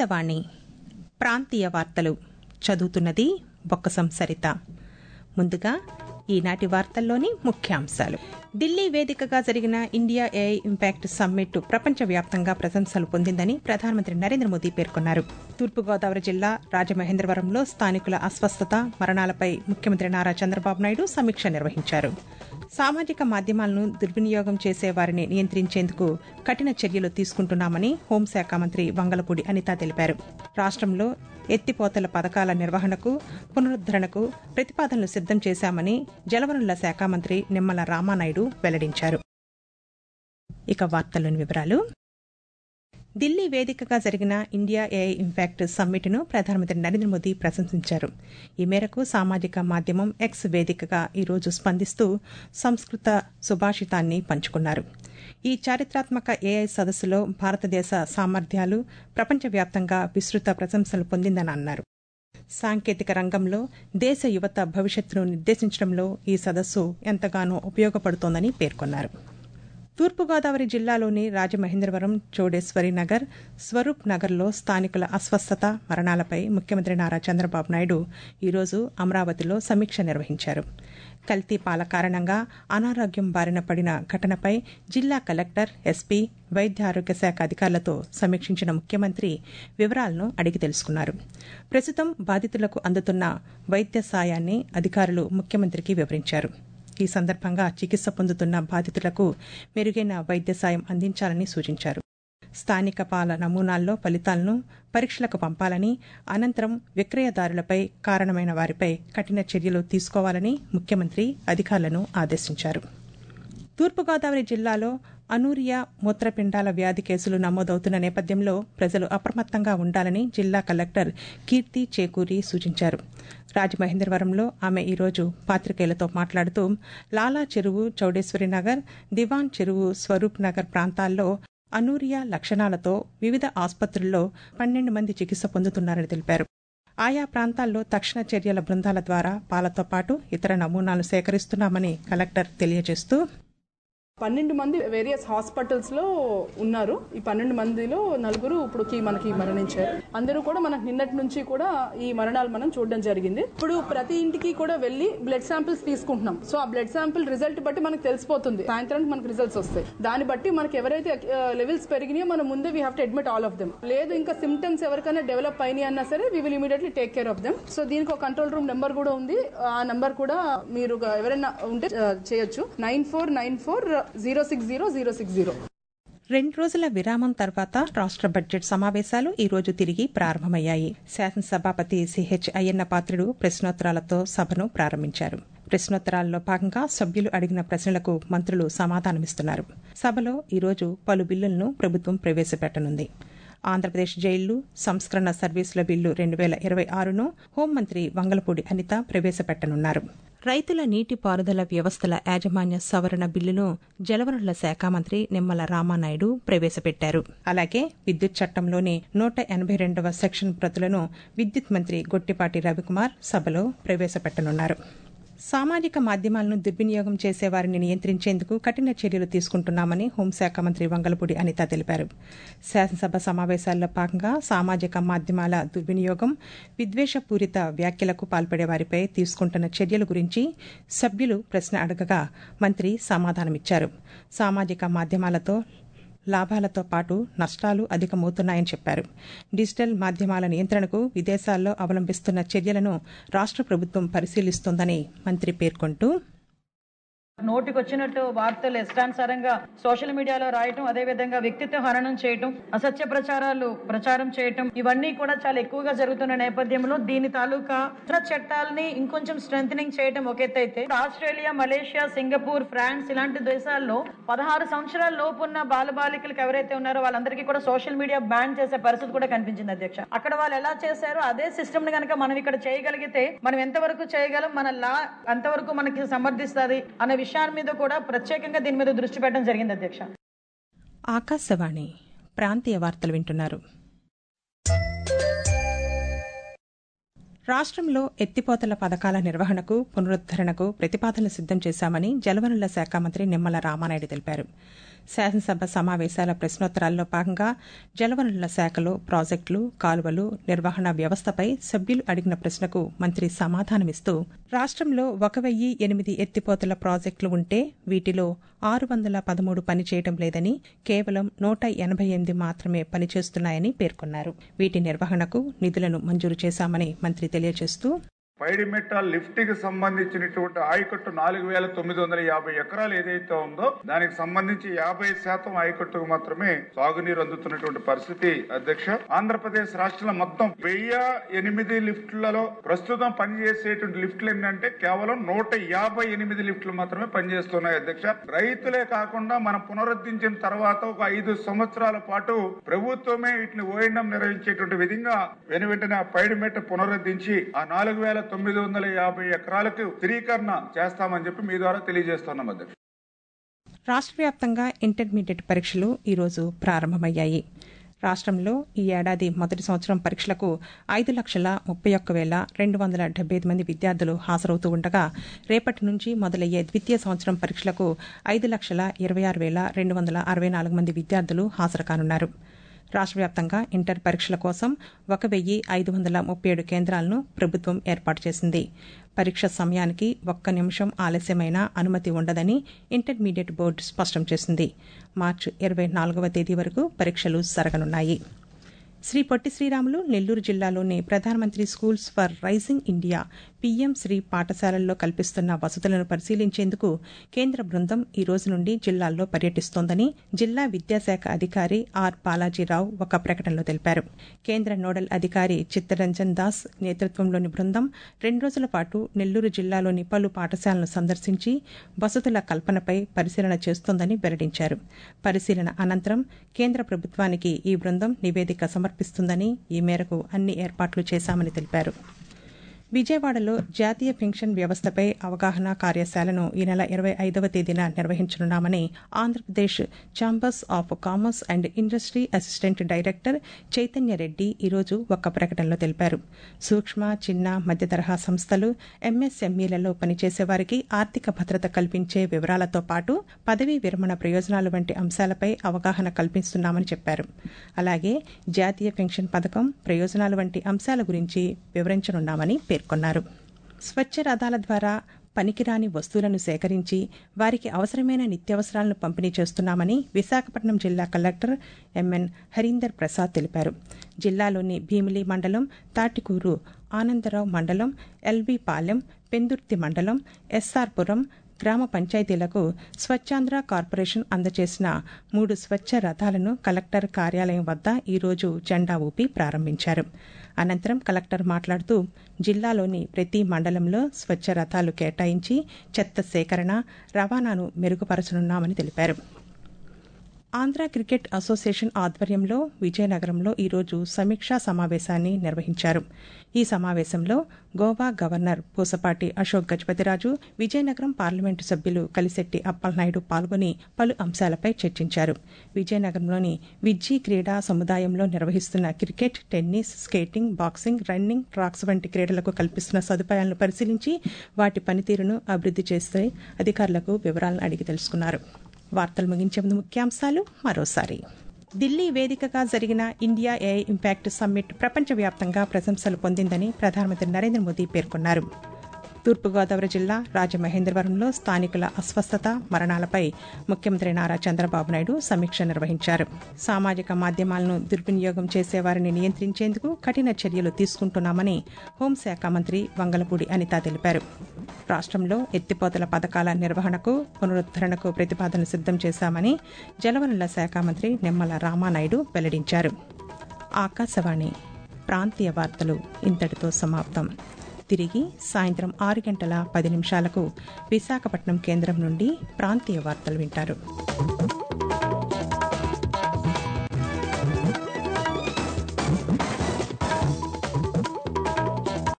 ఆకాశవాణి ప్రాంతీయ వార్తలు చదువుతున్నది బొక్కసం సరిత ముందుగా ఈనాటి వార్తల్లోని ముఖ్యాంశాలు ఢిల్లీ వేదికగా జరిగిన ఇండియా ఏఐ ఇంపాక్ట్ సమ్మిట్ ప్రపంచవ్యాప్తంగా ప్రశంసలు పొందిందని ప్రధానమంత్రి నరేంద్ర మోదీ పేర్కొన్నారు తూర్పుగోదావరి జిల్లా రాజమహేంద్రవరంలో స్థానికుల అస్వస్థత మరణాలపై ముఖ్యమంత్రి నారా చంద్రబాబు నాయుడు సమీక్ష నిర్వహించారు సామాజిక మాధ్యమాలను దుర్వినియోగం చేసే వారిని నియంత్రించేందుకు కఠిన చర్యలు తీసుకుంటున్నామని హోంశాఖ మంత్రి వంగలపూడి అనిత తెలిపారు రాష్ట్రంలో ఎత్తిపోతల పథకాల నిర్వహణకు పునరుద్దరణకు ప్రతిపాదనలు సిద్దం చేశామని జలవనరుల శాఖ మంత్రి నిమ్మల రామానాయుడు వెల్లడించారు ఇక వార్తల్లోని వివరాలు ఢిల్లీ వేదికగా జరిగిన ఇండియా ఏఐ ఇంపాక్ట్ సమ్మిట్ను ప్రధానమంత్రి నరేంద్ర మోదీ ప్రశంసించారు ఈ మేరకు సామాజిక మాధ్యమం ఎక్స్ వేదికగా ఈరోజు స్పందిస్తూ సంస్కృత సుభాషితాన్ని పంచుకున్నారు ఈ చారిత్రాత్మక ఏఐ సదస్సులో భారతదేశ సామర్థ్యాలు ప్రపంచవ్యాప్తంగా విస్తృత ప్రశంసలు పొందిందని అన్నారు సాంకేతిక రంగంలో దేశ యువత భవిష్యత్తును నిర్దేశించడంలో ఈ సదస్సు ఎంతగానో ఉపయోగపడుతోందని పేర్కొన్నారు తూర్పుగోదావరి జిల్లాలోని రాజమహేంద్రవరం చోడేశ్వరి నగర్ స్వరూప్ నగర్లో స్థానికుల అస్వస్థత మరణాలపై ముఖ్యమంత్రి నారా చంద్రబాబు నాయుడు ఈరోజు అమరావతిలో సమీక్ష నిర్వహించారు కల్తీ పాల కారణంగా అనారోగ్యం బారిన పడిన ఘటనపై జిల్లా కలెక్టర్ ఎస్పీ వైద్య ఆరోగ్య శాఖ అధికారులతో సమీక్షించిన ముఖ్యమంత్రి వివరాలను అడిగి తెలుసుకున్నారు ప్రస్తుతం బాధితులకు అందుతున్న వైద్య సాయాన్ని అధికారులు ముఖ్యమంత్రికి వివరించారు ఈ సందర్భంగా చికిత్స పొందుతున్న బాధితులకు మెరుగైన వైద్య సాయం అందించాలని సూచించారు స్థానిక పాల నమూనాల్లో ఫలితాలను పరీక్షలకు పంపాలని అనంతరం విక్రయదారులపై కారణమైన వారిపై కఠిన చర్యలు తీసుకోవాలని ముఖ్యమంత్రి అధికారులను ఆదేశించారు తూర్పుగోదావరి జిల్లాలో అనూరియా మూత్రపిండాల వ్యాధి కేసులు నమోదవుతున్న నేపథ్యంలో ప్రజలు అప్రమత్తంగా ఉండాలని జిల్లా కలెక్టర్ కీర్తి చేకూరి సూచించారు రాజమహేంద్రవరంలో ఆమె ఈరోజు పాతికేయులతో మాట్లాడుతూ లాలా చెరువు చౌడేశ్వరి నగర్ దివాన్ చెరువు స్వరూప్ నగర్ ప్రాంతాల్లో అనూరియా లక్షణాలతో వివిధ ఆసుపత్రుల్లో పన్నెండు మంది చికిత్స పొందుతున్నారని తెలిపారు ఆయా ప్రాంతాల్లో తక్షణ చర్యల బృందాల ద్వారా పాలతో పాటు ఇతర నమూనాలు సేకరిస్తున్నామని కలెక్టర్ తెలియజేస్తూ పన్నెండు మంది వేరియస్ హాస్పిటల్స్ లో ఉన్నారు ఈ పన్నెండు మందిలో నలుగురు ఇప్పుడుకి మనకి మరణించారు అందరూ కూడా మనకు నిన్నటి నుంచి కూడా ఈ మరణాలు మనం చూడడం జరిగింది ఇప్పుడు ప్రతి ఇంటికి కూడా వెళ్ళి బ్లడ్ శాంపిల్స్ తీసుకుంటున్నాం సో ఆ బ్లడ్ శాంపిల్ రిజల్ట్ బట్టి మనకు తెలిసిపోతుంది సాయంత్రానికి మనకు రిజల్ట్స్ వస్తాయి దాన్ని బట్టి మనకి ఎవరైతే లెవెల్స్ పెరిగినాయో మనం ముందే we have to admit all of them లేదు ఇంకా సిమ్టమ్స్ ఎవరికైనా డెవలప్ అయినాయి అన్నా సరే we will immediately take care of them so దీనికి ఒక కంట్రోల్ రూమ్ నెంబర్ కూడా ఉంది ఆ నెంబర్ కూడా మీరు ఎవరైనా ఉంటే చేయొచ్చు nine four nine four zero six zero zero six zero రెండు రోజుల విరామం తర్వాత రాష్ట్ర బడ్జెట్ సమావేశాలు ఈ రోజు తిరిగి ప్రారంభమయ్యాయి శాసనసభాపతి సిహెచ్ అయ్యన్న పాత్రుడు ప్రశ్నోత్తరాలతో సభను ప్రారంభించారు ప్రశ్నోత్తరాల్లో భాగంగా సభ్యులు అడిగిన ప్రశ్నలకు మంత్రులు సమాధానమిస్తున్నారు సభలో ఈరోజు పలు బిల్లులను ప్రభుత్వం ప్రవేశపెట్టనుంది ఆంధ్రప్రదేశ్ జైళ్లు సంస్కరణ సర్వీసుల బిల్లు రెండు వేల ఇరవై ఆరును హోంమంత్రి వంగలపూడి అనిత ప్రవేశపెట్టనున్నారు రైతుల నీటిపారుదల వ్యవస్థల యాజమాన్య సవరణ బిల్లును జలవనరుల శాఖ మంత్రి నిమ్మల రామానాయుడు ప్రవేశపెట్టారు అలాగే విద్యుత్ చట్టంలోని నూట ఎనభై రెండవ సెక్షన్ ప్రతులను విద్యుత్ మంత్రి గొట్టిపాటి రవికుమార్ సభలో ప్రవేశపెట్టనున్నారు సామాజిక మాధ్యమాలను దుర్వినియోగం చేసే వారిని నియంత్రించేందుకు కఠిన చర్యలు తీసుకుంటున్నామని హోంశాఖ మంత్రి వంగలపూడి అనిత తెలిపారు శాసనసభ సమావేశాల్లో భాగంగా సామాజిక మాధ్యమాల దుర్వినియోగం విద్వేషపూరిత వ్యాఖ్యలకు పాల్పడే వారిపై తీసుకుంటున్న చర్యల గురించి సభ్యులు ప్రశ్న అడగగా మంత్రి సమాధానమిచ్చారు సామాజిక మాధ్యమాలతో లాభాలతో పాటు నష్టాలు అధికమవుతున్నాయని చెప్పారు డిజిటల్ మాధ్యమాల నియంత్రణకు విదేశాల్లో అవలంబిస్తున్న చర్యలను రాష్ట్ర ప్రభుత్వం పరిశీలిస్తోందని మంత్రి పేర్కొంటూ నోటికొచ్చినట్టు వార్తలు ఇష్టానుసారంగా సోషల్ మీడియాలో రాయటం అదే విధంగా వ్యక్తిత్వ హననం చేయటం అసత్య ప్రచారాలు ప్రచారం చేయటం ఇవన్నీ కూడా చాలా ఎక్కువగా జరుగుతున్న నేపథ్యంలో దీని తాలూకా ఇతర చట్టాలని ఇంకొంచెం స్ట్రెంగ్ చేయటం ఒక ఎత్తు అయితే ఆస్ట్రేలియా మలేషియా సింగపూర్ ఫ్రాన్స్ ఇలాంటి దేశాల్లో పదహారు సంవత్సరాల లోపు ఉన్న బాలబాలికలకు ఎవరైతే ఉన్నారో వాళ్ళందరికీ కూడా సోషల్ మీడియా బ్యాన్ చేసే పరిస్థితి కూడా కనిపించింది అధ్యక్ష అక్కడ వాళ్ళు ఎలా చేశారో అదే సిస్టమ్ ని కనుక మనం ఇక్కడ చేయగలిగితే మనం ఎంతవరకు చేయగలం మన లా ఎంతవరకు మనకి సమర్థిస్తుంది అనే విషయాన్ని మీద కూడా ప్రత్యేకంగా దీని మీద దృష్టి పెట్టడం జరిగింది అధ్యక్ష ఆకాశవాణి ప్రాంతీయ వార్తలు వింటున్నారు రాష్ట్రంలో ఎత్తిపోతల పథకాల నిర్వహణకు పునరుద్దరణకు ప్రతిపాదనలు సిద్దం చేశామని జలవనరుల శాఖ మంత్రి నిమ్మల రామానాయుడు తెలిపారు శాసనసభ సమావేశాల ప్రశ్నోత్తరాల్లో భాగంగా జలవనరుల శాఖలో ప్రాజెక్టులు కాలువలు నిర్వహణ వ్యవస్థపై సభ్యులు అడిగిన ప్రశ్నకు మంత్రి సమాధానమిస్తూ రాష్ట్రంలో ఒక వెయ్యి ఎనిమిది ఎత్తిపోతల ప్రాజెక్టులు ఉంటే వీటిలో ఆరు వందల పదమూడు పనిచేయడం లేదని కేవలం నూట ఎనభై ఎనిమిది మాత్రమే పనిచేస్తున్నాయని పేర్కొన్నారు వీటి నిర్వహణకు నిధులను మంజూరు చేశామని మంత్రి తెలియజేస్తూ పైడిమెట్ట లిఫ్ట్ కి సంబంధించినటువంటి ఆయకట్టు నాలుగు వేల తొమ్మిది వందల యాభై ఎకరాలు ఏదైతే ఉందో దానికి సంబంధించి యాభై శాతం ఆయకట్టుకు మాత్రమే సాగునీరు అందుతున్నటువంటి పరిస్థితి అధ్యక్ష ఆంధ్రప్రదేశ్ రాష్ట్రంలో మొత్తం వెయ్యి ఎనిమిది లిఫ్ట్లలో ప్రస్తుతం పనిచేసేటువంటి లిఫ్ట్లు ఏంటంటే కేవలం నూట యాభై ఎనిమిది లిఫ్ట్లు మాత్రమే పనిచేస్తున్నాయి అధ్యక్ష రైతులే కాకుండా మనం పునరుద్ధరించిన తర్వాత ఒక ఐదు సంవత్సరాల పాటు ప్రభుత్వమే వీటిని ఓఎండం నిర్వహించేటువంటి విధంగా వెను వెంటనే ఆ పైడిమెట్ట పునరుద్ధరించి ఆ నాలుగు వేల తొమ్మిది వందల యాభై ఎకరాలకు స్థిరీకరణ చేస్తామని చెప్పి మీ ద్వారా తెలియజేస్తున్నాం అధ్యక్ష రాష్ట్ర వ్యాప్తంగా ఇంటర్మీడియట్ పరీక్షలు ఈరోజు ప్రారంభమయ్యాయి రాష్ట్రంలో ఈ ఏడాది మొదటి సంవత్సరం పరీక్షలకు ఐదు లక్షల ముప్పై ఒక్క వేల రెండు వందల డెబ్బై ఐదు మంది విద్యార్థులు హాజరవుతూ ఉండగా రేపటి నుంచి మొదలయ్యే ద్వితీయ సంవత్సరం పరీక్షలకు ఐదు లక్షల ఇరవై ఆరు వేల రెండు వందల అరవై నాలుగు మంది విద్యార్థులు హాజరు కానున్నారు రాష్ట్ర వ్యాప్తంగా ఇంటర్ పరీక్షల కోసం ఒక వెయ్యి ఐదు వందల ముప్పై ఏడు కేంద్రాలను ప్రభుత్వం ఏర్పాటు చేసింది పరీక్ష సమయానికి ఒక్క నిమిషం ఆలస్యమైన అనుమతి ఉండదని ఇంటర్మీడియట్ బోర్డు స్పష్టం చేసింది మార్చి ఇరవై నాలుగవ తేదీ వరకు పరీక్షలు జరగనున్నాయి శ్రీ పొట్టి శ్రీరాములు నెల్లూరు జిల్లాలోని ప్రధానమంత్రి schools for rising India PM Shri పాఠశాలల్లో కల్పిస్తున్న వసతులను పరిశీలించేందుకు కేంద్ర బృందం ఈ రోజు నుండి జిల్లాల్లో పర్యటిస్తోందని జిల్లా విద్యాశాఖ అధికారి ఆర్ బాలాజీరావు ఒక ప్రకటనలో తెలిపారు కేంద్ర నోడల్ అధికారి చిత్తరంజన్ దాస్ నేతృత్వంలోని బృందం రెండు రోజుల పాటు నెల్లూరు జిల్లాలోని పలు పాఠశాలను సందర్శించి వసతుల కల్పనపై పరిశీలన చేస్తోందని వెల్లడించారు పరిశీలన అనంతరం కేంద్ర ప్రభుత్వానికి ఈ బృందం నివేదిక సమర్పిస్తుందని ఈ మేరకు అన్ని ఏర్పాట్లు చేశామని తెలిపారు విజయవాడలో జాతీయ పెన్షన్ వ్యవస్థపై అవగాహన కార్యశాలను ఈ నెల ఇరవై ఐదవ తేదీన నిర్వహించనున్నామని Andhra Pradesh chambers of commerce and industry assistant director Chaitanya Reddy ఈరోజు ఒక ప్రకటనలో తెలిపారు సూక్ష్మ చిన్న మధ్య తరహా సంస్థలు ఎంఎస్ఎంఈలలో పనిచేసే వారికి ఆర్థిక భద్రత కల్పించే వివరాలతో పాటు పదవీ విరమణ ప్రయోజనాలు వంటి అంశాలపై అవగాహన కల్పిస్తున్నామని చెప్పారు అలాగే జాతీయ పెన్షన్ పథకం ప్రయోజనాలు వంటి అంశాల గురించి వివరించనున్నామని పేర్కొన్నారు స్వచ్ఛ రథాల ద్వారా పనికిరాని వస్తువులను సేకరించి వారికి అవసరమైన నిత్యావసరాలను పంపిణీ చేస్తున్నామని విశాఖపట్నం జిల్లా కలెక్టర్ ఎంఎన్ హరీందర్ ప్రసాద్ తెలిపారు జిల్లాలోని భీమిలి మండలం తాటికూరు ఆనందరావు మండలం ఎల్బీ పాలెం పెందుర్తి మండలం ఎస్ఆర్పురం గ్రామ పంచాయతీలకు స్వచ్ఛాంధ్ర కార్పొరేషన్ అందజేసిన మూడు స్వచ్ఛ రథాలను కలెక్టర్ కార్యాలయం వద్ద ఈరోజు జెండా ఊపి ప్రారంభించారు అనంతరం కలెక్టర్ మాట్లాడుతూ జిల్లాలోని ప్రతి మండలంలో స్వచ్ఛ రథాలు కేటాయించి చెత్త సేకరణ రవాణాను మెరుగుపరచనున్నామని తెలిపారు ఆంధ్ర క్రికెట్ అసోసియేషన్ ఆధ్వర్యంలో విజయనగరంలో ఈరోజు సమీక్షా సమావేశాన్ని నిర్వహించారు ఈ సమావేశంలో గోవా గవర్నర్ పూసపాటి అశోక్ గజపతిరాజు విజయనగరం పార్లమెంటు సభ్యులు కలిశెట్టి అప్పలనాయుడు పాల్గొని పలు అంశాలపై చర్చించారు విజయనగరంలోని విజ్జీ క్రీడా సముదాయంలో నిర్వహిస్తున్న cricket tennis skating boxing running tracks వంటి క్రీడలకు కల్పిస్తున్న సదుపాయాలను పరిశీలించి వాటి పనితీరును అభివృద్ది చేస్తే అధికారులకు వివరాలను అడిగి తెలుసుకున్నారు వార్తలు ముగించే ముందు ముఖ్యాంశాలు మరోసారి ఢిల్లీ వేదికగా జరిగిన ఇండియా ఏఐ ఇంపాక్ట్ సమ్మిట్ ప్రపంచవ్యాప్తంగా ప్రశంసలు పొందిందని ప్రధానమంత్రి నరేంద్ర మోదీ పేర్కొన్నారు తూర్పుగోదావరి జిల్లా రాజమహేంద్రవరంలో స్థానికుల అస్వస్థత మరణాలపై ముఖ్యమంత్రి నారా చంద్రబాబు నాయుడు సమీక్ష నిర్వహించారు సామాజిక మాధ్యమాలను దుర్వినియోగం చేసేవారిని నియంత్రించేందుకు కఠిన చర్యలు తీసుకుంటున్నామని హోంశాఖ మంత్రి వంగలపూడి అనిత తెలిపారు రాష్ట్రంలో ఎత్తిపోతల పథకాల నిర్వహణకు పునరుద్దరణకు ప్రతిపాదనలు సిద్దం చేశామని జలవనరుల శాఖ మంత్రి నిమ్మల రామానాయుడు వెల్లడించారు ఆకాశవాణి ప్రాంతీయ వార్తలు ఇంతటితో సమాప్తం తిరిగి సాయంత్రం ఆరు గంటల పది నిమిషాలకు విశాఖపట్నం కేంద్రం నుండి ప్రాంతీయ వార్తలు వింటారు